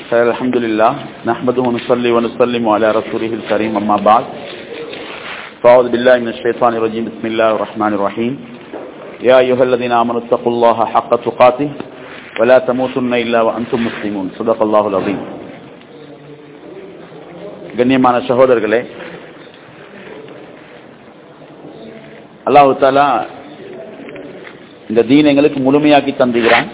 الحمد لله نحمده ونصلي ونسلم على رسوله الكريم أما بعد فأعوذ بالله من الشيطان الرجيم بسم الله الرحمن الرحيم يا أيها الذين آمنوا اتقوا الله حق تقاته ولا تموتن إلا وأنتم مسلمون صدق الله العظيم கண்ணியமான சகோதரர்களே அல்லாஹு தாலா இந்த தீன் எங்களுக்கு முழுமையாக்கி தந்துகிறான்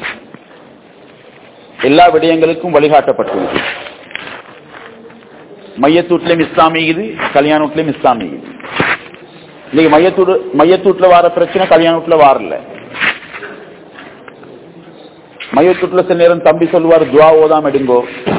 எல்லா விடயங்களுக்கும் வழிகாட்டப்பட்டுள்ளது மையத்தூட்லையும் இஸ்லாமியுது கல்யாண வீட்லையும் இஸ்லாமியுது இன்னைக்கு மையத்தூடு மையத்தூட்ல வார பிரச்சனை கல்யாண வீட்டுல வாரல மையத்தூட்ல சில நேரம் தம்பி சொல்லுவார் துவா ஓதாம எடுங்கோ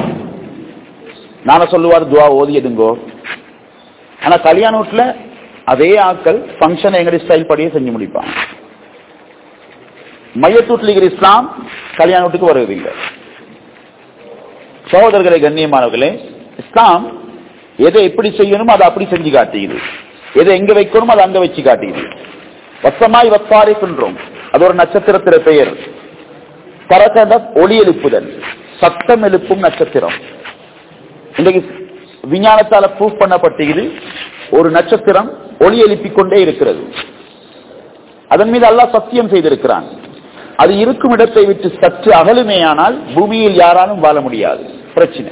நான சொல்லுவார் துவா ஓதி எடுங்கோ ஆனா கல்யாண வீட்டுல அதே ஆட்கள் ஃபங்க்ஷனை எங்களுடைய ஸ்டைல் படியே செஞ்சு முடிப்பாங்க மையத்தூட்டில் இருக்கிற இஸ்லாம் கல்யாண வீட்டுக்கு வருவதில்லை சகோதரர்களை கண்ணியமானவர்களே இஸ்லாம் எதை எப்படி செய்யணும் அதை அப்படி செஞ்சு காட்டுகிறது எதை எங்க வைக்கணும் அதை அங்க வச்சு காட்டுகிறது வசமாய் வப்பாரை சொல்றோம் அது ஒரு நட்சத்திரத்திற பெயர் பரகத ஒளி எழுப்புதல் சத்தம் எழுப்பும் நட்சத்திரம் இன்றைக்கு விஞ்ஞானத்தால ப்ரூவ் பண்ணப்பட்டது ஒரு நட்சத்திரம் ஒளி எழுப்பிக் கொண்டே இருக்கிறது அதன் மீது அல்லாஹ் சத்தியம் செய்திருக்கிறான் அது இருக்கும் இடத்தை விட்டு சற்று அகலுமேயானால் பூமியில் யாராலும் வாழ முடியாது பிரச்சனை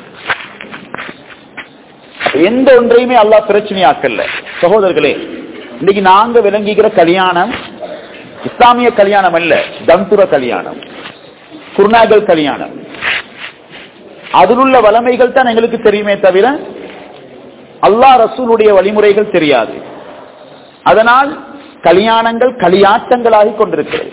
எந்த ஒன்றையுமே அல்லாஹ் பிரச்சனையாக்கல்ல சகோதரர்களே இன்னைக்கு நாங்க விளங்கிக்கிற கல்யாணம் இஸ்லாமிய கல்யாணம் அல்ல தந்துர கல்யாணம் குர்நாகல் கல்யாணம் அதில் உள்ள வளமைகள் தான் எங்களுக்கு தெரியுமே தவிர அல்லாஹ் ரசூலுடைய வழிமுறைகள் தெரியாது அதனால் கல்யாணங்கள் களியாட்டங்களாகி கொண்டிருக்கிறது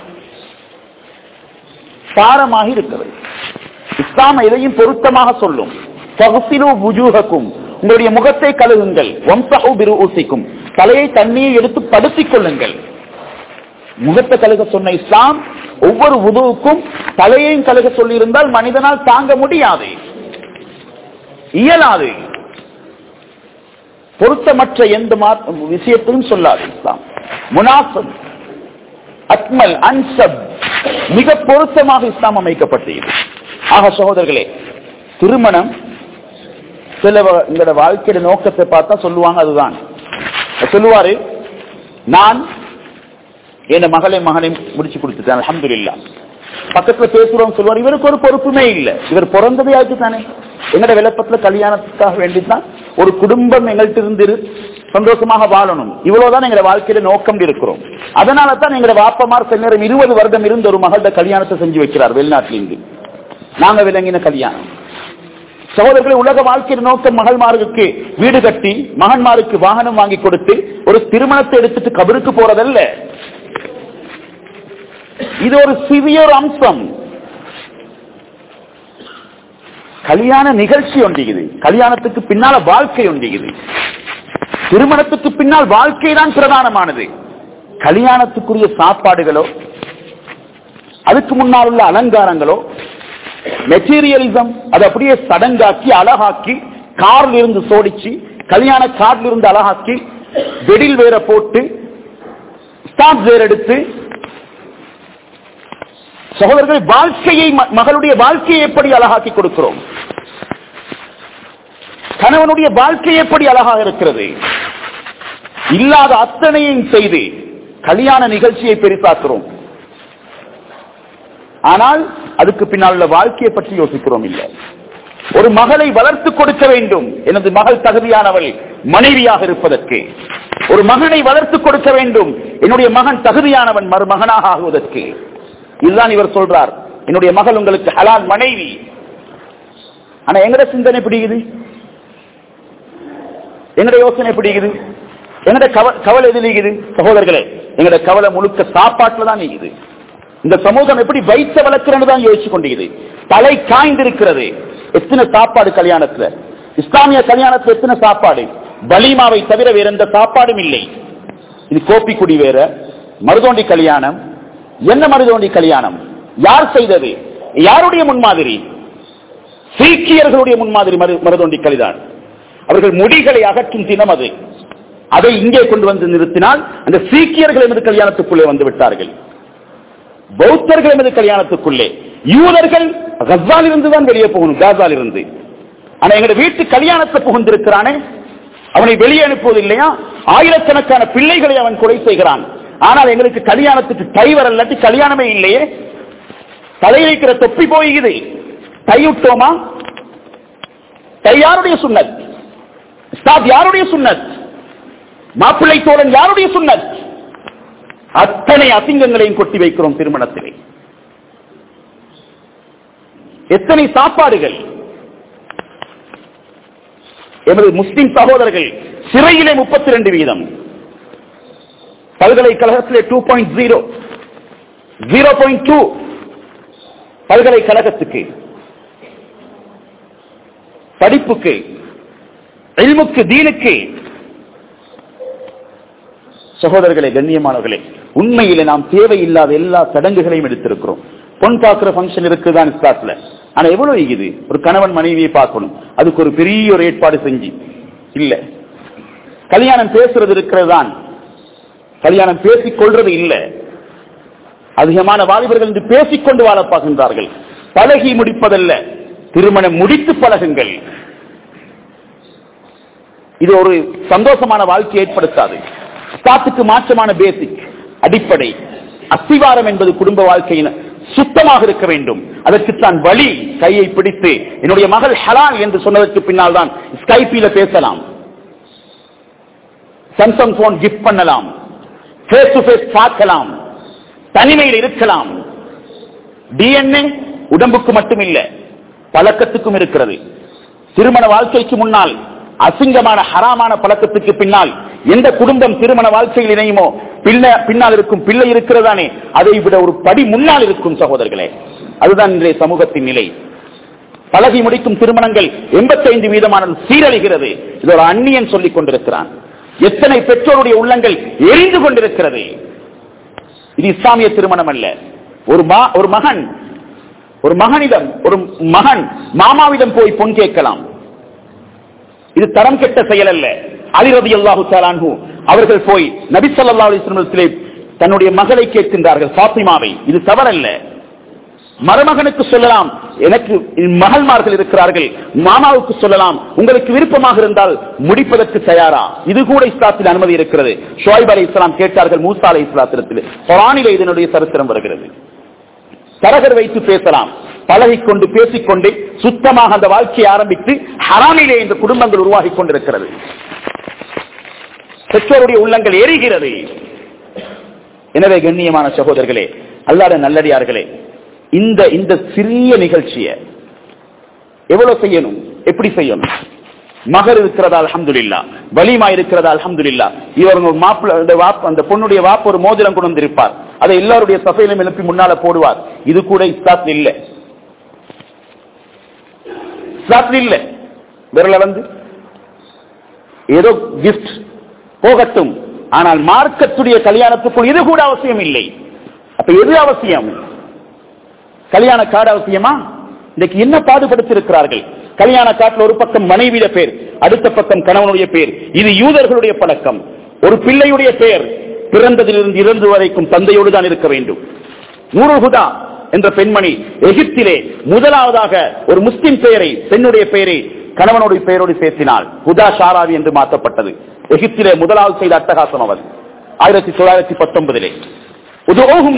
சாரமாக இருக்கிறது இஸ்லாம் எதையும் பொருத்தமாக சொல்லும் உங்களுடைய முகத்தை கழுகுங்கள் வம்சூசிக்கும் தலையை தண்ணியை எடுத்து படுத்திக் கொள்ளுங்கள் முகத்தை கழுக சொன்ன இஸ்லாம் ஒவ்வொரு உதவுக்கும் தலையையும் கழுக சொல்லி இருந்தால் மனிதனால் தாங்க முடியாது இயலாது பொருத்தமற்ற எந்த விஷயத்தையும் சொல்லாது இஸ்லாம் முனாசம் அக்மல் அன்சப் மிக பொருத்தமாக இஸ்லாம் அமைக்கப்பட்டது ஆக சகோதரர்களே திருமணம் சில எங்களோட வாழ்க்கையோட நோக்கத்தை பார்த்தா சொல்லுவாங்க அதுதான் சொல்லுவாரு நான் என் மகளை மகனை முடிச்சு கொடுத்துட்டேன் அலமது இல்லா பக்கத்துல பேசுறோம் சொல்லுவார் இவருக்கு ஒரு பொறுப்புமே இல்லை இவர் பிறந்ததே ஆச்சு தானே எங்கட விளப்பத்துல கல்யாணத்துக்காக வேண்டிதான் ஒரு குடும்பம் எங்கள்கிட்ட இருந்து சந்தோஷமாக வாழணும் இவ்வளவுதான் எங்க வாழ்க்கையில நோக்கம் இருக்கிறோம் அதனால தான் எங்க வாப்பமார் சில நேரம் இருபது வருடம் இருந்து ஒரு மகள கல்யாணத்தை செஞ்சு வைக்கிறார் வெளிநாட்டிலிருந்து நாங்க விளங்கின கல்யாணம் சகோதரர்களை உலக வாழ்க்கையின் நோக்கம் மகள்மாருக்கு வீடு கட்டி மகன்மாருக்கு வாகனம் வாங்கி கொடுத்து ஒரு திருமணத்தை எடுத்துட்டு கபருக்கு போறதல்ல இது ஒரு சிவியர் அம்சம் கல்யாண நிகழ்ச்சி ஒன்றிக்குது கல்யாணத்துக்கு பின்னால வாழ்க்கை ஒன்றிக்குது திருமணத்துக்கு பின்னால் வாழ்க்கை தான் பிரதானமானது கல்யாணத்துக்குரிய சாப்பாடுகளோ அதுக்கு முன்னால் உள்ள அலங்காரங்களோ மெட்டீரியலிசம் அதை அப்படியே சடங்காக்கி அழகாக்கி கார்ல இருந்து சோடிச்சு கல்யாண கார்ல இருந்து அழகாக்கி வெடில் வேற போட்டு ஸ்டாம்ப் வேற எடுத்து சகோதரர்கள் வாழ்க்கையை மகளுடைய வாழ்க்கையை எப்படி அழகாக்கி கொடுக்கிறோம் கணவனுடைய வாழ்க்கை எப்படி அழகாக இருக்கிறது இல்லாத அத்தனையும் செய்து கல்யாண நிகழ்ச்சியை பெரிசாக்குறோம் ஆனால் அதுக்கு பின்னால் உள்ள வாழ்க்கையை பற்றி யோசிக்கிறோம் இல்லை ஒரு மகளை வளர்த்து கொடுக்க வேண்டும் எனது மகள் தகுதியானவள் மனைவியாக இருப்பதற்கு ஒரு மகனை வளர்த்து கொடுக்க வேண்டும் என்னுடைய மகன் தகுதியானவன் மருமகனாக ஆகுவதற்கு இதுதான் இவர் சொல்றார் என்னுடைய மகள் உங்களுக்கு ஹலால் மனைவி ஆனா எங்கட சிந்தனை பிடிக்குது எங்கட யோசனை பிடிக்குது எங்கட கவலை எது நீக்குது சகோதரர்களே எங்கட கவலை முழுக்க சாப்பாட்டுல தான் நீக்குது இந்த சமூகம் எப்படி வைத்த வளர்க்கிறது தான் யோசிச்சு கொண்டிருக்குது தலை காய்ந்திருக்கிறது எத்தனை சாப்பாடு கல்யாணத்துல இஸ்லாமிய கல்யாணத்துல எத்தனை சாப்பாடு பலீமாவை தவிர வேற எந்த சாப்பாடும் இல்லை இது கோப்பி குடி வேற மருதோண்டி கல்யாணம் என்ன மருதோண்டி கல்யாணம் யார் செய்தது யாருடைய முன்மாதிரி சீக்கியர்களுடைய முன்மாதிரி மருதோண்டி கலிதான் அவர்கள் முடிகளை அகற்றும் தினம் அது அதை இங்கே கொண்டு வந்து நிறுத்தினால் அந்த சீக்கியர்கள் எமது கல்யாணத்துக்குள்ளே வந்து விட்டார்கள் பௌத்தர்கள் எமது கல்யாணத்துக்குள்ளே யூதர்கள் கசால் இருந்து தான் வெளியே போகணும் காசால் இருந்து ஆனா எங்க வீட்டு கல்யாணத்தை புகுந்திருக்கிறானே அவனை வெளியே அனுப்புவது இல்லையா ஆயிரக்கணக்கான பிள்ளைகளை அவன் கொலை செய்கிறான் ஆனால் எங்களுக்கு கல்யாணத்துக்கு கை வரலாட்டி கல்யாணமே இல்லையே தலை வைக்கிற தொப்பி போயுது தையுட்டோமா தை யாருடைய சுண்ணத் உஸ்தாத் யாருடைய சுண்ணத் மாப்பிள்ளை தோழன் யாருடைய சுண்ணத் அத்தனை அசிங்கங்களையும் கொட்டி வைக்கிறோம் திருமணத்திலே எத்தனை சாப்பாடுகள் எமது முஸ்லிம் சகோதரர்கள் சிறையிலே முப்பத்தி ரெண்டு வீதம் பல்கலைக்கழகத்திலே two point zero zero point two பல்கலைக்கழகத்துக்கு படிப்புக்கு இல்முக்கு தீனுக்கு சகோதரர்களே கண்ணியமானவர்களே உண்மையிலே நாம் தேவையில்லாத எல்லா சடங்குகளையும் எடுத்திருக்கிறோம் பொன் பார்க்கிற ஃபங்க்ஷன் இருக்குதான் இஸ்லாத்துல ஆனா எவ்வளவு இது ஒரு கணவன் மனைவியை பார்க்கணும் அதுக்கு ஒரு பெரிய ஒரு ஏற்பாடு செஞ்சு இல்ல கல்யாணம் பேசுறது இருக்கிறது தான் கல்யாணம் பேசிக் கொள்றது இல்ல அதிகமான வாலிபர்கள் இன்று பேசிக்கொண்டு வாழ பார்க்கின்றார்கள் பழகி முடிப்பதல்ல திருமணம் முடித்து பழகுங்கள் இது ஒரு சந்தோஷமான வாழ்க்கை ஏற்படுத்தாது ஸ்டாத்துக்கு மாற்றமான பேசிக் அடிப்படை அஸ்திவாரம் என்பது குடும்ப வாழ்க்கையின் சுத்தமாக இருக்க வேண்டும் அதற்குத்தான் வழி கையை பிடித்து என்னுடைய மகள் ஹலால் என்று சொன்னதற்கு பின்னால் தான் ஸ்கைப்பில பேசலாம் சாம்சங் போன் கிஃப்ட் பண்ணலாம் ஃபேஸ் டு ஃபேஸ் பார்க்கலாம் தனிமையில் இருக்கலாம் டிஎன்ஏ உடம்புக்கு மட்டுமில்ல பழக்கத்துக்கும் இருக்கிறது திருமண வாழ்க்கைக்கு முன்னால் அசிங்கமான ஹராமான பழக்கத்துக்கு பின்னால் எந்த குடும்பம் திருமண வாழ்க்கையில் இணையுமோ பின்ன பின்னால் இருக்கும் பிள்ளை இருக்கிறதானே அதை விட ஒரு படி முன்னால் இருக்கும் சகோதரர்களே அதுதான் இன்றைய சமூகத்தின் நிலை பழகி முடிக்கும் திருமணங்கள் எண்பத்தைந்து வீதமானது சீரழிகிறது இது ஒரு அந்நியன் சொல்லிக் கொண்டிருக்கிறான் எத்தனை பெற்றோருடைய உள்ளங்கள் எரிந்து கொண்டிருக்கிறது இது இஸ்லாமிய திருமணம் அல்ல ஒரு மா ஒரு மகன் ஒரு மகனிடம் ஒரு மகன் மாமாவிடம் போய் பொன் கேட்கலாம் இது தரம் கெட்ட செயல் அல்ல அலிரதி அல்லாஹு தாலான்ஹு அவர்கள் போய் நபி ஸல்லல்லாஹு அலைஹி வஸல்லம் தன்னுடைய மகளை கேட்கின்றார்கள் ஃபாத்திமாவை இது தவறல்ல மருமகனுக்கு சொல்லலாம் எனக்கு மகள்மார்கள் இருக்கிறார்கள் மாமாவுக்கு சொல்லலாம் உங்களுக்கு விருப்பமாக இருந்தால் முடிப்பதற்கு தயாரா இது கூட இஸ்லாத்தில் அனுமதி இருக்கிறது ஷோய்ப் அலி இஸ்லாம் கேட்டார்கள் மூசா அலி இஸ்லாத்திரத்தில் குரானிலே இதனுடைய சரித்திரம் வருகிறது தரகர் வைத்து பேசலாம் பழகிக்கொண்டு பேசிக்கொண்டு சுத்தமாக அந்த வாழ்க்கையை ஆரம்பித்து ஹராமிலே இந்த குடும்பங்கள் உருவாகி கொண்டிருக்கிறது பெற்றோருடைய உள்ளங்கள் எரிகிறது எனவே கண்ணியமான சகோதரர்களே அல்லாத நல்லடியார்களே இந்த இந்த சிறிய நிகழ்ச்சியை எவ்வளவு செய்யணும் எப்படி செய்யணும் மகர் இருக்கிறதா அல்ஹம்துலில்லா வலிமா இருக்கிறதா அல்ஹம்துலில்லா இவர் ஒரு மாப்பிள்ள அந்த வாப் அந்த பொண்ணுடைய வாப்பு ஒரு மோதிரம் கொண்டு வந்திருப்பார் அதை எல்லாருடைய சபையிலும் எழுப்பி முன்னால போடுவார் இது கூட இஸ்லாத்தில் இல்ல இஸ்லாத்தில் இல்ல விரல வந்து ஏதோ கிஃப்ட் போகட்டும் ஆனால் மார்க்கத்துடைய கல்யாணத்துக்குள் இது கூட அவசியம் இல்லை அப்ப எது அவசியம் கல்யாண கார்டு அவசியமா இன்னைக்கு என்ன பாடுபடுத்தி இருக்கிறார்கள் கல்யாண காட்டில் ஒரு பக்கம் மனைவிய பேர் அடுத்த பக்கம் கணவனுடைய பேர் இது யூதர்களுடைய பழக்கம் ஒரு பிள்ளையுடைய பெயர் பிறந்ததிலிருந்து இறந்து வரைக்கும் தந்தையோடு தான் இருக்க வேண்டும் நூறுகுதா என்ற பெண்மணி எகிப்திலே முதலாவதாக ஒரு முஸ்லிம் பெயரை பெண்ணுடைய பெயரை கணவனுடைய பெயரோடு சேர்த்தினாள் ஹுதா ஷாராவி என்று மாற்றப்பட்டது எகிப்திலே முதலாவது செய்த அட்டகாசம் அவர் ஆயிரத்தி தொள்ளாயிரத்தி பத்தொன்பதிலே உதோகும்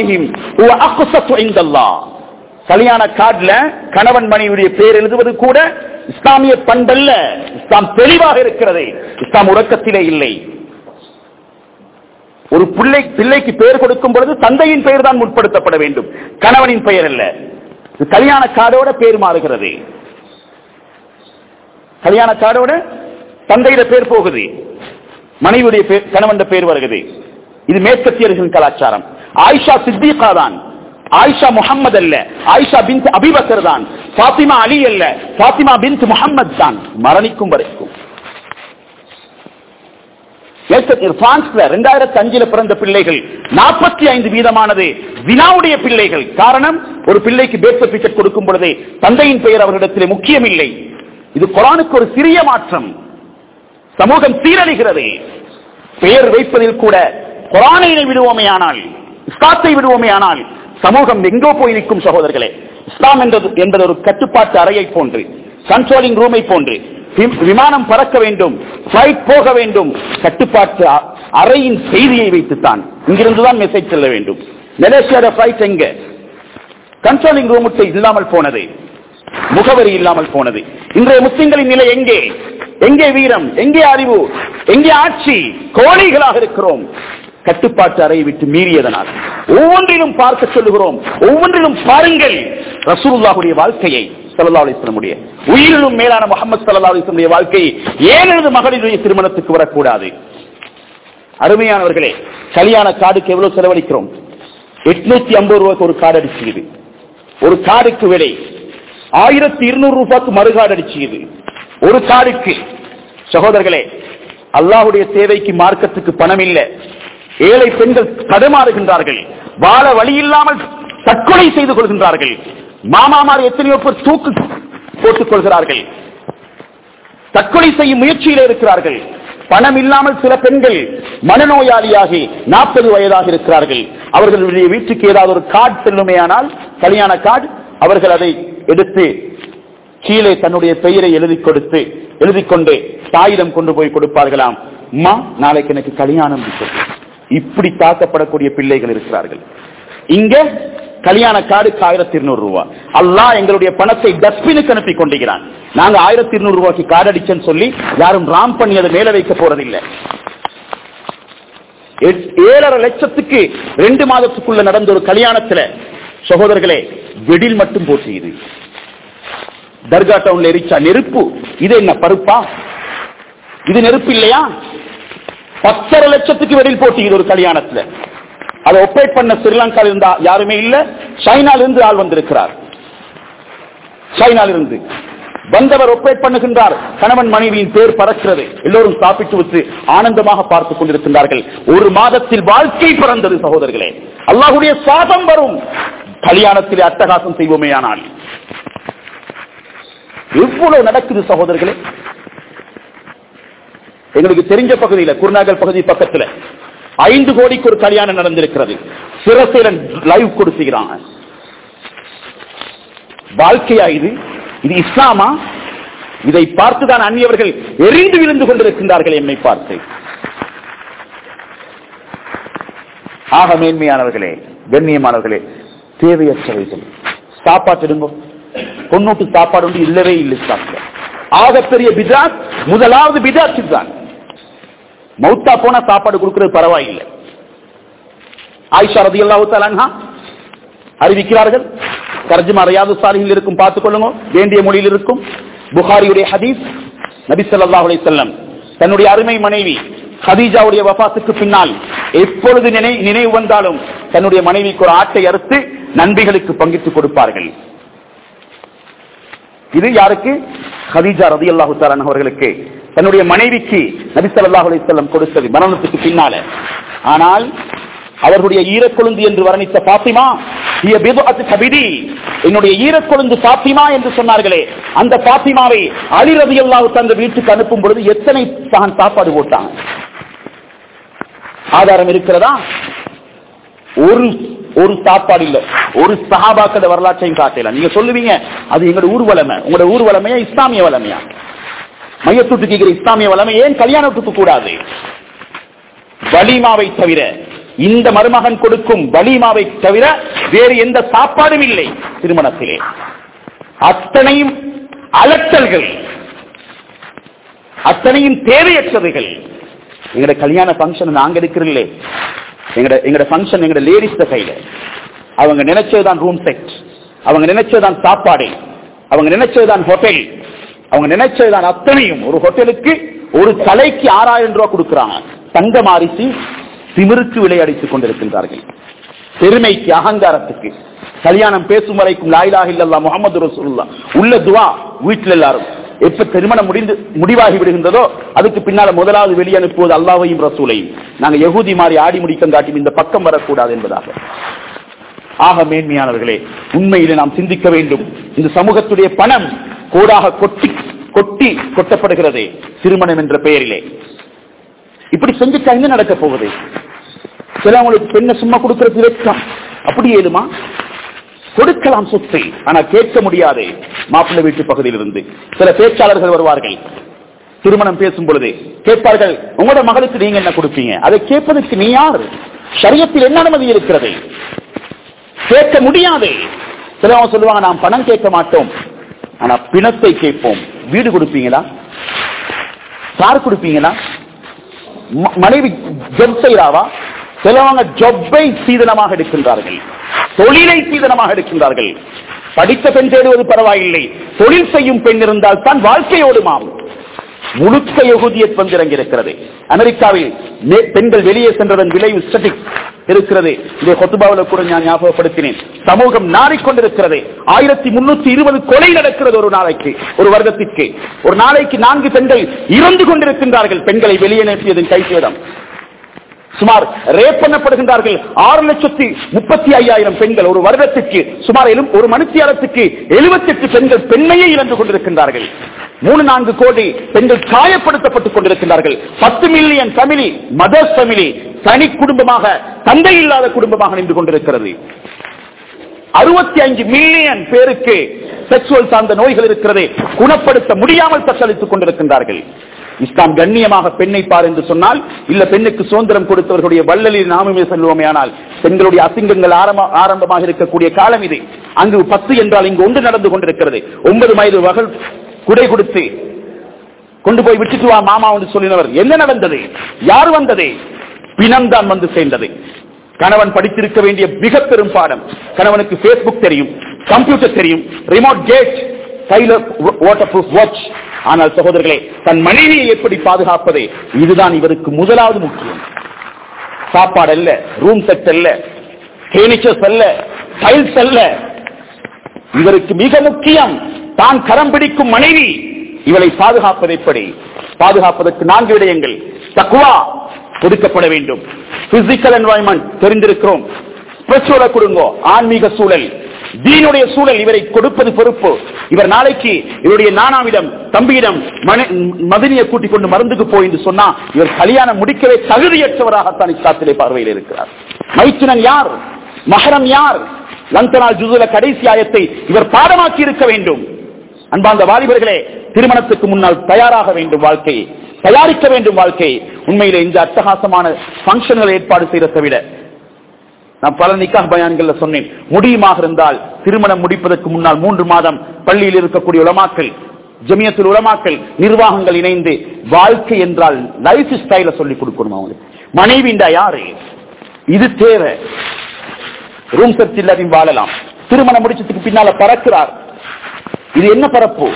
கல்யாண கார்டுல கணவன் மனைவியுடைய பேர் எழுதுவது கூட இஸ்லாமிய பண்பல்ல இஸ்லாம் தெளிவாக இருக்கிறது இஸ்லாம் உறக்கத்திலே இல்லை ஒரு பிள்ளை பிள்ளைக்கு பெயர் கொடுக்கும் பொழுது தந்தையின் பெயர் தான் முற்படுத்தப்பட வேண்டும் கணவனின் பெயர் அல்ல இது கல்யாண கார்டோட பேர் மாறுகிறது கல்யாண கார்டோட தந்தையிட பேர் போகுது மனைவியுடைய பேர் கணவன் பேர் வருகிறது இது மேற்கத்தியர்களின் கலாச்சாரம் ஆயிஷா சித்திகா தான் ஆயிஷா முகம்மது அல்ல ஆயிஷா பின் அபிபக்கர் தான் பாத்திமா அலி அல்ல பாத்திமா பின் முகம்மது தான் மரணிக்கும் வரைக்கும் பிரான்ஸ்ல இரண்டாயிரத்தி அஞ்சுல பிறந்த பிள்ளைகள் நாற்பத்தி ஐந்து வீதமானது வினாவுடைய பிள்ளைகள் காரணம் ஒரு பிள்ளைக்கு பேர்த் சர்டிபிகேட் கொடுக்கும் பொழுதே தந்தையின் பெயர் அவர்களிடத்திலே முக்கியம் இல்லை இது குரானுக்கு ஒரு சிறிய மாற்றம் சமூகம் சீரழிகிறது பெயர் வைப்பதில் கூட குரானை விடுவோமே ஆனால் இஸ்லாத்தை விடுவோமே ஆனால் சமூகம் எங்கோ போய் நிற்கும் சகோதரர்களே இஸ்லாம் என்றது என்பது ஒரு கட்டுப்பாட்டு அறையை போன்று கண்ட்ரோலிங் ரூமை போன்று வி- விமானம் பறக்க வேண்டும் பிளைட் போக வேண்டும் கட்டுப்பாட்டு அ- அறையின் செய்தியை வைத்துத்தான் இங்கிருந்துதான் மெசேஜ் செல்ல வேண்டும் மலேசியாவோட பிளைட் எங்க கண்ட்ரோலிங் ரூம் இல்லாமல் போனது முகவரி இல்லாமல் போனது இன்றைய முஸ்லிம்களின் நிலை எங்கே எங்கே வீரம் எங்கே அறிவு எங்கே ஆட்சி கோழைகளாக இருக்கிறோம் கட்டுப்பாட்டு அறையை விட்டு மீறியதனால் ஒவ்வொன்றிலும் பார்க்க சொல்லுகிறோம் ஒவ்வொன்றிலும் பாருங்கள் ரசூலுல்லாஹுடைய வாழ்க்கையை ஸல்லல்லாஹு அலைஹி வஸல்லமுடைய உயிரிலும் மேலான முகமது ஸல்லல்லாஹு அலைஹி வஸல்லமுடைய வாழ்க்கையை ஏன் எனது மகளிருடைய திருமணத்துக்கு வரக்கூடாது அருமையானவர்களே கல்யாண கார்டுக்கு எவ்வளவு செலவழிக்கிறோம் எட்நூத்தி ஐம்பது ரூபாய்க்கு ஒரு கார்டு அடிச்சுக்குது ஒரு கார்டுக்கு விலை ஆயிரத்தி இருநூறு ரூபாய்க்கு மறுகார்டு அடிச்சுக்குது ஒரு கார்டுக்கு சகோதரர்களே அல்லாஹுடைய தேவைக்கு மார்க்கத்துக்கு பணம் இல்லை ஏழை பெண்கள் தடுமாறுகின்றார்கள் வாழ வழி இல்லாமல் தற்கொலை செய்து கொள்கின்றார்கள் மாமாமார் எத்தனையோ பேர் தூக்கு போட்டுக் கொள்கிறார்கள் தற்கொலை செய்யும் முயற்சியில் இருக்கிறார்கள் பணம் இல்லாமல் சில பெண்கள் மனநோயாளியாகி நாற்பது வயதாக இருக்கிறார்கள் அவர்களுடைய வீட்டுக்கு ஏதாவது ஒரு கார்டு செல்லுமேயானால் கல்யாண கார்டு அவர்கள் அதை எடுத்து கீழே தன்னுடைய பெயரை எழுதி கொடுத்து எழுதி கொண்டு தாயிடம் கொண்டு போய் கொடுப்பார்களாம் அம்மா நாளைக்கு எனக்கு கல்யாணம் இருக்குது." இப்படி தாக்கப்படக்கூடிய பிள்ளைகள் இருக்கிறார்கள் இங்க கல்யாண கார்டுக்கு ஆயிரத்தி இருநூறு ரூபாய் அல்லாஹ் எங்களுடைய பணத்தை டஸ்ட்பினுக்கு அனுப்பி கொண்டிருக்கிறான் நாங்க ஆயிரத்தி இருநூறு ரூபாய்க்கு கார்டு அடிச்சேன்னு சொல்லி யாரும் ராம் பண்ணி அதை மேல வைக்க போறதில்லை எட்- ஏழரை லட்சத்துக்கு ரெண்டு மாதத்துக்குள்ள நடந்த ஒரு கல்யாணத்துல சகோதரர்களே வெடில் மட்டும் போச்சு இது தர்கா டவுன்ல எரிச்சா நெருப்பு இது என்ன பருப்பா இது நெருப்பு இல்லையா பத்தரை லட்சத்துக்கு வெடில் போட்டி இது ஒரு கல்யாணத்துல அதை ஒப்பேட் பண்ண ஸ்ரீலங்கால இருந்தா யாருமே இல்ல சைனால இருந்து ஆள் வந்திருக்கிறார் சைனால இருந்து வந்தவர் ஒப்பேட் பண்ணுகின்றார் கணவன் மனைவியின் பேர் பறக்கிறது எல்லோரும் சாப்பிட்டு விட்டு ஆனந்தமாக பார்த்துக் கொண்டிருக்கின்றார்கள் ஒரு மாதத்தில் வாழ்க்கை பிறந்தது சகோதரர்களே அல்லாஹ்வுடைய சாதம் வரும் கல்யாணத்திலே அட்டகாசம் செய்வோமே ஆனால் எவ்வளவு நடக்குது சகோதரர்களே எங்களுக்கு தெரிஞ்ச பகுதியில குருநாகல் பகுதி பக்கத்துல ஐந்து கோடிக்கு ஒரு கல்யாணம் நடந்திருக்கிறது சிறசேரன் லைவ் கொடுத்துக்கிறாங்க வாழ்க்கையா இது இது இஸ்லாமா இதை பார்த்துதான் அந்நியவர்கள் எரிந்து விழுந்து கொண்டிருக்கின்றார்கள் என்னை பார்த்து ஆக மேன்மையானவர்களே கண்ணியமானவர்களே தேவையற்றவைகள் சாப்பாட்டிடுங்க பொண்ணூட்டு சாப்பாடு ஒன்று இல்லவே இல்லை சாப்பிட ஆகப்பெரிய பிதாத் முதலாவது பிதாத் தான் மௌத்தா போனா சாப்பாடு கொடுக்கிறது பரவாயில்லை ஆயிஷா ரதி அல்லாஹு அறிவிக்கிறார்கள் தர்ஜுமா ரியாது சாலிஹில் இருக்கும் பார்த்துக் கொள்ளுங்க வேண்டிய மொழியில் இருக்கும் புகாரியுடைய ஹதீஸ் நபி ஸல்லல்லாஹு அலைஹி வஸல்லம் தன்னுடைய அருமை மனைவி ஹதீஜாவுடைய வஃபாத்துக்கு பின்னால் எப்பொழுது நினை நினைவு வந்தாலும் தன்னுடைய மனைவிக்கு ஒரு ஆட்டை அறுத்து நண்பிகளுக்கு பங்கிட்டு கொடுப்பார்கள் இது யாருக்கு ஹதீஜா ரதியல்லாஹு தஆலா அவர்களுக்கு தன்னுடைய மனைவிக்கு நபி ஸல்லல்லாஹு அலைஹி வஸல்லம் கொடுத்தது மரணத்துக்கு பின்னால ஆனால் அவர்களுடைய ஈரக்கொழுந்து என்று வர்ணித்த பாத்திமா ஹிய பிதுஅத்து கபிடி என்னுடைய ஈரக்கொழுந்து பாத்திமா என்று சொன்னார்களே அந்த பாத்திமாவை அலி ரதியல்லாஹு தந்த வீட்டுக்கு அனுப்பும் பொழுது எத்தனை சகன் சாப்பாடு போட்டாங்க ஆதாரம் இருக்கிறதா ஒரு ஒரு சாப்பாடு இல்ல ஒரு சஹாபாக்கள வரலாற்றையும் காட்டல நீங்க சொல்லுவீங்க அது எங்களோட ஊர் வளமை உங்களோட ஊர் வளமையா இஸ்லாமிய வளமையா மையத்துட்டு கேட்கிற இஸ்லாமிய வளமை ஏன் கல்யாணத்துக்கு கூடாது வலிமாவை தவிர இந்த மருமகன் கொடுக்கும் வலிமாவை தவிர வேறு எந்த சாப்பாடும் இல்லை திருமணத்திலே அத்தனையும் அலட்டல்கள் அத்தனையும் தேவையற்றவைகள் எங்கட கல்யாண ஃபங்க்ஷன் நாங்க எடுக்கிறோம் எங்கட எங்கட ஃபங்க்ஷன் எங்கட லேடிஸ் கையில அவங்க நினைச்சதுதான் ரூம் செட் அவங்க நினைச்சதுதான் சாப்பாடு அவங்க நினைச்சதுதான் ஹோட்டல் அவங்க நினைச்சதுதான் அத்தனையும் ஒரு ஹோட்டலுக்கு ஒரு தலைக்கு ஆறாயிரம் ரூபாய் கொடுக்கிறாங்க தங்கம் அரிசி திமிருக்கு விளையாடித்துக் கொண்டிருக்கின்றார்கள் பெருமைக்கு அகங்காரத்துக்கு கல்யாணம் பேசும் வரைக்கும் லாயிலாக இல்லல்லா முகமது ரசூலுல்லா உள்ள துவா வீட்டில் எல்லாரும் எப்ப திருமணம் முடிந்து முடிவாகி விடுகின்றதோ அதுக்கு பின்னால முதலாவது வெளியே அனுப்புவது அல்லாவையும் ரசூலையும் நாங்க யகூதி மாதிரி ஆடி முடிக்கம் காட்டி இந்த பக்கம் வரக்கூடாது என்பதாக ஆக மேன்மையானவர்களே உண்மையிலே நாம் சிந்திக்க வேண்டும் இந்த சமூகத்துடைய பணம் கோடாக கொட்டி கொட்டி கொட்டப்படுகிறது திருமணம் என்ற பெயரிலே இப்படி செஞ்சுட்டா என்ன நடக்க போகுது சிலவங்களுக்கு பெண்ணை சும்மா கொடுக்கறது வெட்கம் அப்படி ஏதுமா கொடுக்கலாம் சொத்தை ஆனா கேட்க முடியாது மாப்பிள்ளை வீட்டு பகுதியில் இருந்து சில பேச்சாளர்கள் வருவார்கள் திருமணம் பேசும் பொழுது கேட்பார்கள் உங்களோட மகளுக்கு நீங்க என்ன கொடுப்பீங்க அதை கேட்பதற்கு நீ யார் சரியத்தில் என்ன அனுமதி இருக்கிறது கேட்க முடியாது சிலவங்க சொல்லுவாங்க நாம் பணம் கேட்க மாட்டோம் ஆனா பிணத்தை கேட்போம் வீடு கொடுப்பீங்களா கார் கொடுப்பீங்களா ம- மனைவி ஜப் செய்யறாவா சிலவங்க ஜொப்பை சீதனமாக எடுக்கின்றார்கள் தொழிலை சீதனமாக எடுக்கின்றார்கள் படித்த பெண் தேடுவது பரவாயில்லை தொழில் செய்யும் பெண் இருந்தால் தான் வாழ்க்கையோடுமாம் முழுக்க யகுதியத் வந்து இறங்கியிருக்கிறது அமெரிக்காவில் மே- பெண்கள் வெளியே சென்றதன் விளைவு ஸ்டட்டிக் இருக்கிறது இதை கொத்துபாவில் கூட நான் ஞாபகப்படுத்தினேன் சமூகம் நாடிக்கொண்டிருக்கிறது ஆயிரத்தி முன்னூத்தி இருபது கொலை நடக்கிறது ஒரு நாளைக்கு ஒரு வருடத்திற்கு ஒரு நாளைக்கு நான்கு பெண்கள் இறந்து கொண்டிருக்கின்றார்கள் பெண்களை வெளியே நேற்றியதன் கைசேதம் சுமார் ரேப் பண்ணப்படுகின்றார்கள் ஆறு லட்சத்தி முப்பத்தி ஐயாயிரம் பெண்கள் ஒரு வருடத்திற்கு சுமார் எழு- ஒரு மனுஷியாரத்துக்கு எழுபத்தி எட்டு பெண்கள் பெண்மையை இழந்து கொண்டிருக்கின்றார்கள் மூணு நான்கு கோடி பெண்கள் காயப்படுத்தப்பட்டுக் கொண்டிருக்கின்றார்கள் பத்து மில்லியன் ஃபேமிலி மதர்ஸ் ஃபேமிலி தனி குடும்பமாக தந்தை இல்லாத குடும்பமாக நின்று கொண்டிருக்கிறது அறுபத்தி அஞ்சு மில்லியன் பேருக்கு செக்சுவல் சார்ந்த நோய்கள் இருக்கிறது குணப்படுத்த முடியாமல் தத்தளித்துக் கொண்டிருக்கின்றார்கள் இஸ்லாம் கண்ணியமாக பெண்ணை பார் என்று சொன்னால் இல்ல பெண்ணுக்கு சுதந்திரம் கொடுத்தவர்களுடைய வள்ளலில் நாமுமே செல்வோமே ஆனால் பெண்களுடைய அசிங்கங்கள் ஆரம்ப- ஆரம்பமாக இருக்கக்கூடிய காலம் இது அங்கு பத்து என்றால் இங்கு ஒன்று நடந்து கொண்டிருக்கிறது ஒன்பது வயது மகள் குடை கொடுத்து கொண்டு போய் விட்டுட்டு வா மாமா என்று சொல்லினவர் என்ன நடந்தது யார் வந்தது பிணம்தான் வந்து சேர்ந்தது கணவன் படித்திருக்க வேண்டிய மிக பெரும் பாடம் கணவனுக்கு பேஸ்புக் தெரியும் கம்ப்யூட்டர் தெரியும் ரிமோட் கேட் கையில வாட்டர் ப்ரூஃப் வாட்ச் ஆனால் சகோதரர்களே தன் மனைவியை எப்படி பாதுகாப்பது இதுதான் இவருக்கு முதலாவது முக்கியம் சாப்பாடு அல்ல ரூம் செட் அல்ல ஃபர்னிச்சர்ஸ் அல்ல டைல்ஸ் அல்ல இவருக்கு மிக முக்கியம் தான் கரம் பிடிக்கும் மனைவி இவளை பாதுகாப்பது எப்படி பாதுகாப்பதற்கு நான்கு விடயங்கள் தக்குவா ஒதுக்கப்பட வேண்டும் பிசிக்கல் என்வாயன்மெண்ட் தெரிந்திருக்கிறோம் ஸ்பிரிச்சுவலை கொடுங்கோ ஆன்மீக சூழல் தீனுடைய சூழல் இவரை கொடுப்பது பொறுப்பு இவர் நாளைக்கு இவருடைய நானாவிடம் தம்பியிடம் மன- மதனியை கூட்டிக் கொண்டு மருந்துக்கு போய் என்று சொன்னா இவர் கல்யாணம் முடிக்கவே தகுதியற்றவராகத்தான் இஸ்லாத்திலே பார்வையில் இருக்கிறார் மைத்துனன் யார் மகரம் யார் லந்தனால் ஜுசுல கடைசி ஆயத்தை இவர் பாடமாக்கி இருக்க வேண்டும் அன்பார்ந்த வாலிபர்களே திருமணத்துக்கு முன்னால் தயாராக வேண்டும் வாழ்க்கையை தயாரிக்க வேண்டும் வாழ்க்கையை உண்மையிலே இந்த அட்டகாசமான பங்கன்களை ஏற்பாடு செய்யறதை விட நான் பல நிக்காஹ் பயான்கள்ல சொன்னேன் முடியுமாக இருந்தால் திருமணம் முடிப்பதற்கு முன்னால் மூன்று மாதம் பள்ளியில் இருக்கக்கூடிய உலமாக்கள் ஜமியத்தில் உலமாக்கள் நிர்வாகங்கள் இணைந்து வாழ்க்கை என்றால் லைஃப் ஸ்டைல சொல்லி கொடுக்கணும் அவங்களுக்கு மனைவிண்டா யாரு இது தேவை ரூம் செட் இல்லாதையும் வாழலாம் திருமணம் முடிச்சதுக்கு பின்னால பறக்கிறார் இது என்ன பரப்பு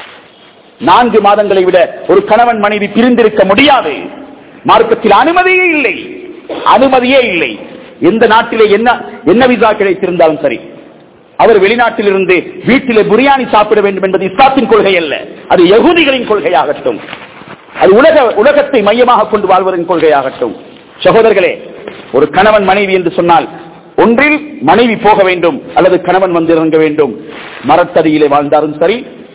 நான்கு மாதங்களை விட ஒரு கணவன் மனைவி பிரிந்திருக்க முடியாது மார்க்கத்தில் அனுமதியே இல்லை அனுமதியே இல்லை எந்த நாட்டிலே என்ன என்ன விசா கிடைத்திருந்தாலும் சரி அவர் வெளிநாட்டில் இருந்து வீட்டிலே பிரியாணி சாப்பிட வேண்டும் என்பது இஸ்லாத்தின் கொள்கை அல்ல அது யகுதிகளின் கொள்கையாகட்டும் அது உலக உலகத்தை மையமாக கொண்டு வாழ்வதன் கொள்கையாகட்டும் சகோதரர்களே ஒரு கணவன் மனைவி என்று சொன்னால் ஒன்றில் மனைவி போக வேண்டும் அல்லது கணவன் வந்து இறங்க வேண்டும் மரத்தடியிலே வாழ்ந்தாலும் சரி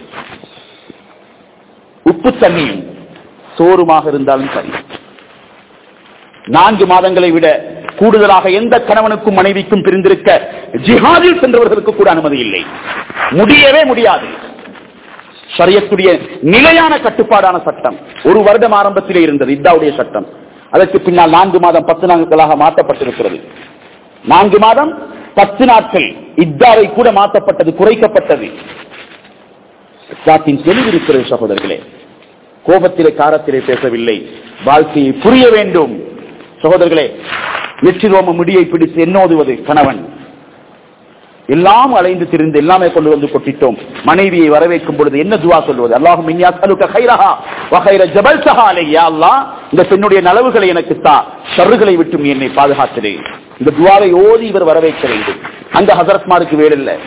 உப்பு தண்ணியும் சோறுமாக இருந்தாலும் சரி நான்கு மாதங்களை விட கூடுதலாக எந்த கணவனுக்கும் மனைவிக்கும் பிரிந்திருக்க ஜிஹாதில் சென்றவர்களுக்கு கூட அனுமதி இல்லை முடியவே முடியாது ஷரியத்துடைய நிலையான கட்டுப்பாடான சட்டம் ஒரு வருடம் ஆரம்பத்திலே இருந்தது இத்தாவுடைய சட்டம் அதற்கு பின்னால் நான்கு மாதம் பத்து நாட்களாக மாற்றப்பட்டிருக்கிறது நான்கு மாதம் பத்து நாட்கள் இத்தாவை கூட மாற்றப்பட்டது குறைக்கப்பட்டது இஸ்லாத்தின் தெளிவிருக்கிறது சகோதரர்களே கோபத்திலே காரத்திலே பேசவில்லை வாழ்க்கையை புரிய வேண்டும் சகோதரர்களே நெற்றி ரோம முடியை பிடித்து என்னோதுவது கணவன் எல்லாம் அலைந்து திரிந்து எல்லாமே கொண்டு வந்து கொட்டிட்டோம் மனைவியை வரவேற்கும் பொழுது என்ன துவா சொல்வது அல்லாஹும் இன்யா சலுக்க கைரஹா வகைர ஜபல் சஹா அலையா அல்லாஹ் இந்த பெண்ணுடைய நலவுகளை எனக்கு தா ஷர்றுகளை விட்டும் நீ என்னை பாதுகாத்ததே இந்த துவாவை ஓதி இவர் வரவேற்க வேண்டும் அந்த ஹசரத்மாருக்கு வேலில்லை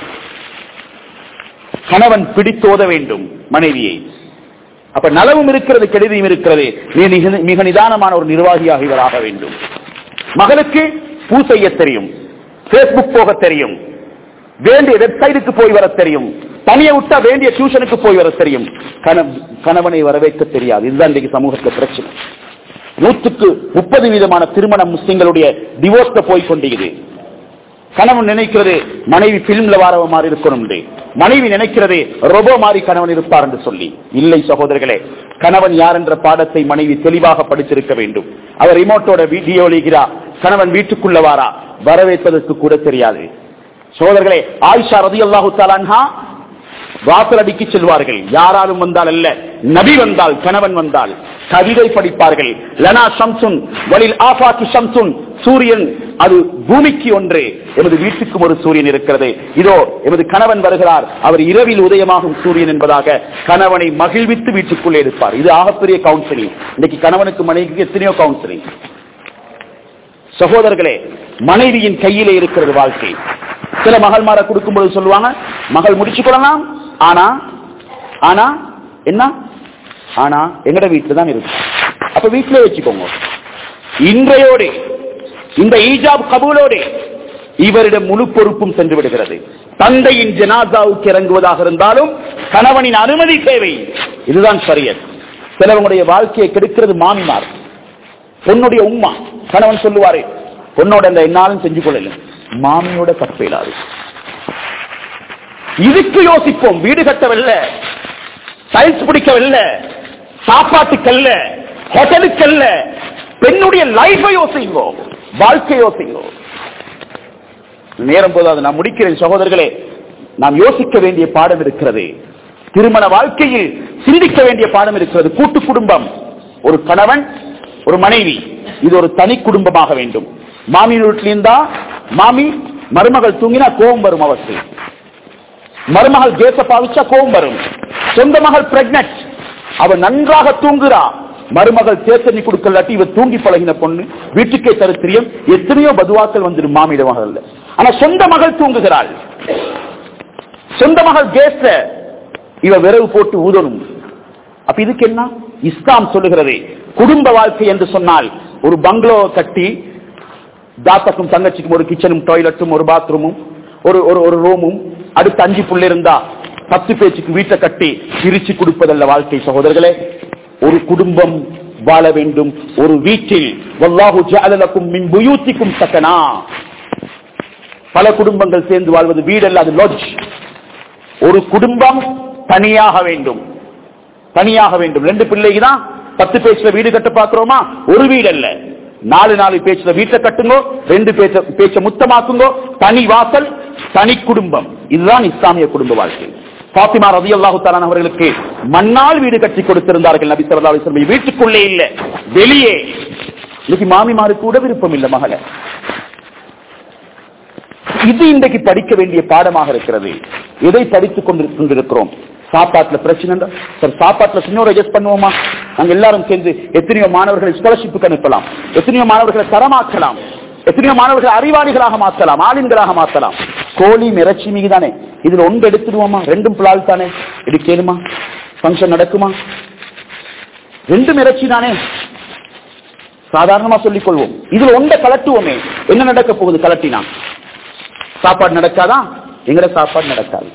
கணவன் பிடித்தோத வேண்டும் மனைவியை அப்ப நலவும் இருக்கிறது கெடுதியும் இருக்கிறது நீ மிக- மிக நிதானமான ஒரு நிர்வாகியாக இவர் ஆக வேண்டும் மகளுக்கு பூ செய்ய தெரியும் பேஸ்புக் போக தெரியும் வேண்டிய வெப்சைட்டுக்கு போய் வர தெரியும் தனியை விட்டா வேண்டிய டியூஷனுக்கு போய் வர தெரியும் கண- கணவனை வரவேற்க தெரியாது இதுதான் இன்றைக்கு சமூகத்துல பிரச்சனை நூற்றுக்கு முப்பது வீதமான திருமணம் முஸ்லிம்களுடைய டிவோர்ஸ்ல போய் கொண்டிருக்குது கணவன் நினைக்கிறது மனைவி பிலிம்ல வாரவ மாதிரி இருக்கணும் மனைவி நினைக்கிறது ரொபோ மாதிரி கணவன் இருப்பார் என்று சொல்லி இல்லை சகோதரர்களே கணவன் யார் என்ற பாடத்தை மனைவி தெளிவாக படித்திருக்க வேண்டும் அவர் ரிமோட்டோட வீடியோ ஒழிகிறார் கணவன் வீட்டுக்குள்ள வாரா வரவேற்பதற்கு கூட தெரியாது சோதர்களே ஆயிஷா ரதி அல்லாஹு தாலான்ஹா வாசல் அடிக்கு செல்வார்கள் யாராலும் வந்தால் அல்ல நபி வந்தால் கணவன் வந்தால் கவிதை படிப்பார்கள் லனா ஷம்சுன் வலில் ஆஃபாக்கு ஷம்சுன் சூரியன் அது பூமிக்கு ஒன்று எமது வீட்டுக்கும் ஒரு சூரியன் இருக்கிறது இதோ எமது கணவன் வருகிறார் அவர் இரவில் உதயமாகும் சூரியன் என்பதாக கணவனை மகிழ்வித்து வீட்டுக்குள்ளே இருப்பார் இது ஆகப்பெரிய கவுன்சிலிங் இன்னைக்கு கணவனுக்கு மனைவிக்கு எத்தனையோ கவுன்சிலிங் சகோதரர்களே மனைவியின் கையிலே இருக்கிறது வாழ்க்கை சில மகள்மார கொடுக்கும்போது சொல்லுவாங்க மகள் முடிச்சு கொள்ளலாம் ஆனா ஆனா என்ன ஆனா எங்கட வீட்டுல தான் இருக்கு அப்ப வீட்டிலே வச்சுக்கோங்க இன்றையோடு இந்த ஈஜாப் கபூலோடு இவரிடம் முழு பொறுப்பும் சென்று விடுகிறது தந்தையின் ஜனாசாவுக்கு இறங்குவதாக இருந்தாலும் கணவனின் அனுமதி தேவை இதுதான் சரியத் சிலவங்களுடைய வாழ்க்கையை கெடுக்கிறது மாமிமார் பொண்ணுடைய உம்மா கணவன் சொல்லுவாரு பொண்ணோட அந்த என்னாலும் செஞ்சு கொள்ளல மாமியோட தப்பிடாது இதுக்கு யோசிப்போம் வீடு கட்டவில்லை டைல்ஸ் பிடிக்கவில்லை சாப்பாட்டுக்கல்ல ஹோட்டலுக்கல்ல பெண்ணுடைய லைஃபை யோசிங்கோ வாழ்க்கை யோசிங்கோ நேரம் போதாது நான் முடிக்கிறேன் சகோதரர்களே நாம் யோசிக்க வேண்டிய பாடம் இருக்கிறது திருமண வாழ்க்கையில் சிந்திக்க வேண்டிய பாடம் இருக்கிறது கூட்டு குடும்பம் ஒரு கணவன் ஒரு மனைவி இது ஒரு தனி குடும்பமாக வேண்டும் மாமி வீட்டில் இருந்தா மாமி மருமகள் தூங்கினா கோபம் வரும் அவருக்கு மருமகள் கேச பாவிச்சா கோபம் வரும் சொந்த மகள் பிரெக்னட் அவள் நன்றாக தூங்குறா மருமகள் தேத்தண்ணி கொடுக்கலாட்டி இவ தூங்கி பழகின பொண்ணு வீட்டுக்கே தருத்திரியம் எத்தனையோ பதுவாக்கள் வந்துடும் மாமியிட மகள் ஆனா சொந்த மகள் தூங்குகிறாள் சொந்த மகள் கேச இவ விரவு போட்டு ஊதணும் அப்ப இதுக்கு என்ன இஸ்லாம் சொல்லுகிறது குடும்ப வாழ்க்கை என்று சொன்னால் ஒரு பங்களோ கட்டி தாத்தாக்கும் தங்கச்சிக்கும் ஒரு கிச்சனும் டாய்லெட்டும் ஒரு பாத்ரூமும் ஒரு ஒரு ஒரு ரூமும் அடுத்து அஞ்சு புள்ள இருந்தா பத்து பேச்சுக்கு வீட்டை கட்டி பிரிச்சு கொடுப்பதல்ல வாழ்க்கை சகோதரர்களே ஒரு குடும்பம் வாழ வேண்டும் ஒரு வீட்டில் வல்லாஹு ஜஅலலக்கும் மின் புயூத்திக்கும் சக்கனா பல குடும்பங்கள் சேர்ந்து வாழ்வது வீடு அல்ல அது லாட்ஜ் ஒரு குடும்பம் தனியாக வேண்டும் தனியாக வேண்டும் ரெண்டு பிள்ளைக்கு தான் பத்து பேச்சுல வீடு கட்ட பாக்குறோமா ஒரு வீடு அல்ல நாலு நாலு பேச்சுல வீட்டை கட்டுங்கோ ரெண்டு பேச்ச பேச்ச முத்தமாக்குங்கோ தனி வாசல் தனி குடும்பம் இதுதான் இஸ்லாமிய குடும்ப வாழ்க்கை பாத்திமா ரதி அல்லாஹு தாலான் அவர்களுக்கு மண்ணால் வீடு கட்டி கொடுத்திருந்தார்கள் நபி சல்லா அலிஸ்லம் வீட்டுக்குள்ளே இல்ல வெளியே இன்னைக்கு மாமிமாரு கூட விருப்பம் இல்ல மகளை இது இன்றைக்கு படிக்க வேண்டிய பாடமாக இருக்கிறது எதை படித்துக் கொண்டு- கொண்டிருக்கிறோம் சாப்பாட்டுல பிரச்சனை இருந்தா, சார் சாப்பாட்டுல சின்னோர் அட்ஜஸ்ட் பண்ணுவோமா நாங்க எல்லாரும் சேர்ந்து எத்தனையோ மாணவர்களை ஸ்காலர்ஷிப்புக்கு அனுப்பலாம் எத்தனையோ மாணவர்களை தரமாக்கலாம் எத்தனையோ மாணவர்களை அறிவாளிகளாக மாற்றலாம் ஆளுங்களாக மாற்றலாம் கோழி இறைச்சி மீது தானே இதுல ஒன்று எடுத்துடுவோமா ரெண்டும் பிளால் தானே எடுக்கலுமா ஃபங்க்ஷன் நடக்குமா ரெண்டும் இறைச்சி தானே சாதாரணமா சொல்லிக் கொள்வோம் இதுல ஒன்றை கலட்டுவோமே என்ன நடக்க போகுது கலட்டினா சாப்பாடு நடக்காதா எங்கட சாப்பாடு நடக்காது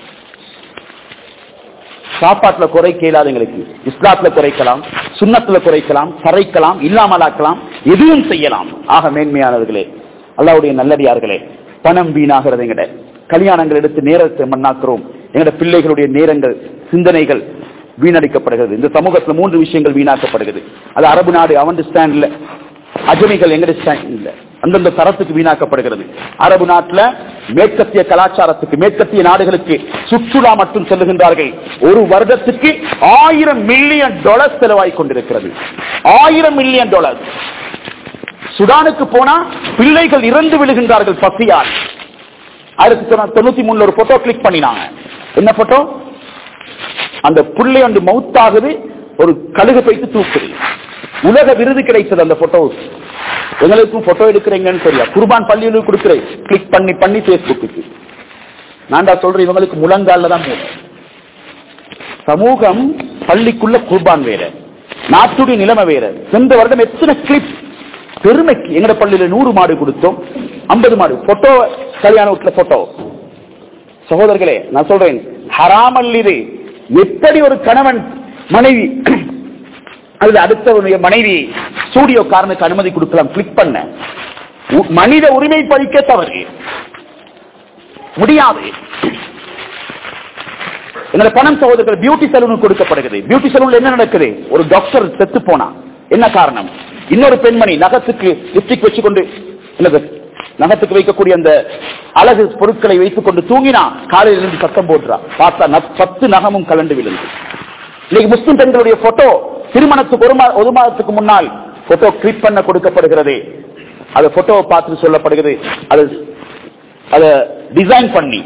சாப்பாட்டுல குறைக்க இயலாது எங்களுக்கு இஸ்லாத்துல குறைக்கலாம் சுண்ணத்துல குறைக்கலாம் கரைக்கலாம் இல்லாமலாக்கலாம் எதுவும் செய்யலாம் ஆக மேன்மையானவர்களே அல்லாவுடைய நல்லடியார்களே பணம் வீணாகிறது எங்கட கல்யாணங்கள் எடுத்து நேரத்தை மண்ணாக்குறோம் எங்கட பிள்ளைகளுடைய நேரங்கள் சிந்தனைகள் வீணடிக்கப்படுகிறது இந்த சமூகத்துல மூன்று விஷயங்கள் வீணாக்கப்படுகிறது அது அரபு நாடு அவன் ஸ்டாண்ட்ல அஜமிகள் எங்கட ஸ்டாண்ட் இல்ல அந்தந்த தரத்துக்கு வீணாக்கப்படுகிறது அரபு நாட்டுல மேற்கத்திய கலாச்சாரத்துக்கு மேற்கத்திய நாடுகளுக்கு சுற்றுலா மட்டும் செல்லுகின்றார்கள் ஒரு வருடத்துக்கு ஆயிரம் மில்லியன் டாலர் செலவாய் கொண்டிருக்கிறது ஆயிரம் மில்லியன் டாலர் சுடானுக்கு போனா பிள்ளைகள் இறந்து விழுகின்றார்கள் பசியால் ஆயிரத்தி தொள்ளாயிரத்தி தொண்ணூத்தி மூணுல ஒரு போட்டோ கிளிக் பண்ணினாங்க என்ன போட்டோ அந்த புள்ளை ஒன்று மவுத்தாகுது ஒரு கழுகு போயிட்டு தூக்குது உலக விருது கிடைத்தது அந்த போட்டோ எங்களுக்கும் போட்டோ எடுக்கிறீங்கன்னு தெரியா குர்பான் பள்ளியில் கொடுக்கிறேன் கிளிக் பண்ணி பண்ணி பேஸ்புக்கு நான் தான் சொல்றேன் இவங்களுக்கு முழங்கால தான் மூலம் சமூகம் பள்ளிக்குள்ள குர்பான் வேற நாட்டுடைய நிலைமை வேற சென்ற வருடம் எத்தனை கிளிப் பெருமைக்கு எங்கட பள்ளியில நூறு மாடு கொடுத்தோம் ஐம்பது மாடு போட்டோ கல்யாண வீட்டுல போட்டோ சகோதரர்களே நான் சொல்றேன் ஹராமல் இது எப்படி ஒரு கணவன் மனைவி அல்லது அடுத்தவனுடைய மனைவி ஸ்டூடியோ காரனுக்கு அனுமதி கொடுக்கலாம் கிளிக் பண்ண உ- மனித உரிமை பறிக்க தவறு முடியாது எங்களை பணம் சகோதரர்கள் பியூட்டி சலூன் கொடுக்கப்படுகிறது பியூட்டி சலூன்ல என்ன நடக்குது ஒரு டாக்டர் செத்து போனா என்ன காரணம் இன்னொரு பெண்மணி நகத்துக்கு லிப்டிக் வச்சுக்கொண்டு இல்ல நகத்துக்கு வைக்கக்கூடிய அந்த அழகு பொருட்களை வைத்துக் கொண்டு தூங்கினா காலையில் இருந்து சத்தம் போட்டுறா பார்த்தா ந- பத்து நகமும் கலண்டு விழுந்து இன்னைக்கு முஸ்லிம் பெண்களுடைய போட்டோ திருமணத்துக்கு ஒரு மா- ஒரு மாதத்துக்கு முன்னால் போட்டோ கிளிக் பண்ண கொடுக்கப்படுகிறது அது போட்டோவை பார்த்து சொல்லப்படுகிறது அது அதை டிசைன் பண்ணி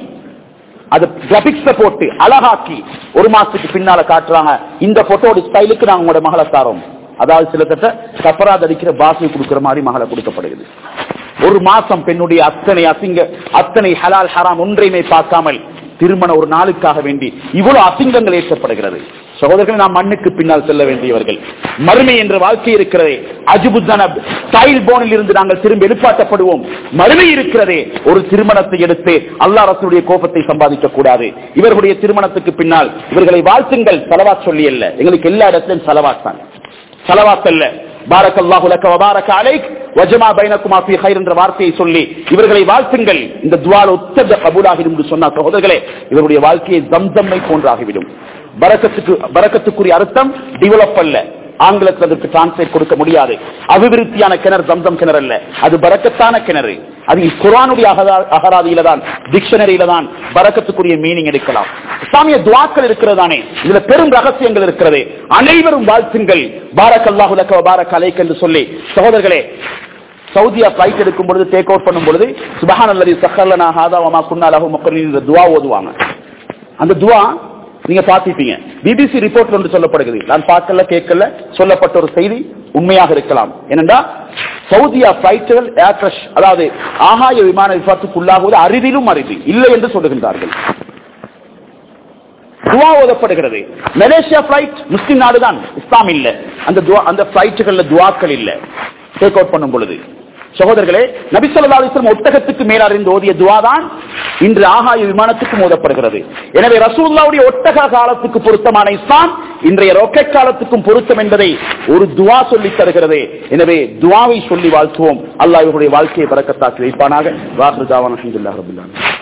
அது கிராபிக்ஸ்ல போட்டு அழகாக்கி ஒரு மாசத்துக்கு பின்னால காட்டுறாங்க இந்த போட்டோட ஸ்டைலுக்கு நாங்க உங்களோட மகளை தாரோம் அதாவது சில தட்ட கப்பராது அடிக்கிற பாசை கொடுக்கிற மாதிரி மகளை கொடுக்கப்படுகிறது ஒரு மாசம் பெண்ணுடைய அத்தனை அசிங்க அத்தனை ஹலால் ஹராம் ஒன்றையுமே பார்க்காமல் திருமண ஒரு நாளுக்காக வேண்டி இவ்வளவு அசிங்கங்கள் ஏற்றப்படுகிறது சகோதரர்கள் நாம் மண்ணுக்கு பின்னால் செல்ல வேண்டியவர்கள் மறுமை என்ற வாழ்க்கை இருக்கிறதே அஜுபுத்தன ஸ்டைல் போனில் இருந்து நாங்கள் திரும்ப எழுப்பாட்டப்படுவோம் மறுமை இருக்கிறதே ஒரு திருமணத்தை எடுத்து அல்லா ரசனுடைய கோபத்தை சம்பாதிக்க கூடாது இவர்களுடைய திருமணத்துக்கு பின்னால் இவர்களை வாழ்த்துங்கள் செலவாத் சொல்லி அல்ல எங்களுக்கு எல்லா இடத்திலும் செலவாத் தான் செலவாத் அல்ல பாரக் அல்லாஹு லக்க வபாரக அலைக் வஜமா பைனக்குமா ஃபீ ஹைர் என்ற வார்த்தையை சொல்லி இவர்களை வாழ்த்துங்கள் இந்த துவால உத்தத கபூலாகிடும் என்று சொன்ன சகோதரர்களே இவருடைய வாழ்க்கையை ஜம்சம்மை போன்றாகிவிடும் பரக்கத்துக்கு பரக்கத்துக்குரிய அர்த்தம் டெவலப் அல்ல ஆங்கிலத்தில் அதற்கு டிரான்ஸ்லேட் கொடுக்க முடியாது அபிவிருத்தியான கிணறு தம்சம் கிணறு அல்ல அது பரக்கத்தான கிணறு அது குரானுடைய அகரா- அகராதியில தான் டிக்ஷனரியில தான் பரக்கத்துக்குரிய மீனிங் எடுக்கலாம் இஸ்லாமிய துவாக்கள் இருக்கிறதானே இதுல பெரும் ரகசியங்கள் இருக்கிறது அனைவரும் வாழ்த்துங்கள் பாரக் அல்லாஹு லக்க பாரக் அலைக் என்று சொல்லி சகோதரர்களே சவுதியா பிளைட் எடுக்கும் பொழுது டேக் அவுட் பண்ணும் பொழுது சுபஹான் அல்லது சஹர்லனா ஹாதா வமா குன்னா லஹு முக்கரின் என்ற துவா ஓதுவாங்க அந்த துவா நீங்க பாத்திப்பீங்க பிபிசி ரிப்போர்ட்ல ஒன்று சொல்லப்படுகிறது நான் பார்க்கல கேட்கல சொல்லப்பட்ட ஒரு செய்தி உண்மையாக இருக்கலாம் ஏனென்றா சவுதியா பிளைட்டுகள் ஏர் கிரஷ் அதாவது ஆகாய விமான விபத்துக்குள்ளாகுவது அரிதிலும் அரிது இல்லை என்று சொல்லுகின்றார்கள் துவா ஓதப்படுகிறது மலேசியா பிளைட் முஸ்லிம் நாடுதான் இஸ்லாம் இல்ல அந்த துவா அந்த பிளைட்டுகள்ல துவாக்கள் இல்ல டேக் அவுட் பண்ணும் பொழுது சகோதரர்களே நபிசல்லா அலிஸ்லம் ஒட்டகத்துக்கு மேலறிந்து ஓதிய துவா தான் இன்று ஆகாய விமானத்துக்கும் ஓதப்படுகிறது எனவே ரசூல்லாவுடைய ஒட்டக காலத்துக்கு பொருத்தமான இஸ்லாம் இன்றைய ரொக்கெட் காலத்துக்கும் பொருத்தம் என்பதை ஒரு துவா சொல்லி தருகிறது எனவே துவாவை சொல்லி வாழ்த்துவோம் அல்லாஹ் இவருடைய வாழ்க்கையை பறக்கத்தாக்கி வைப்பானாக வாக்கு தாவான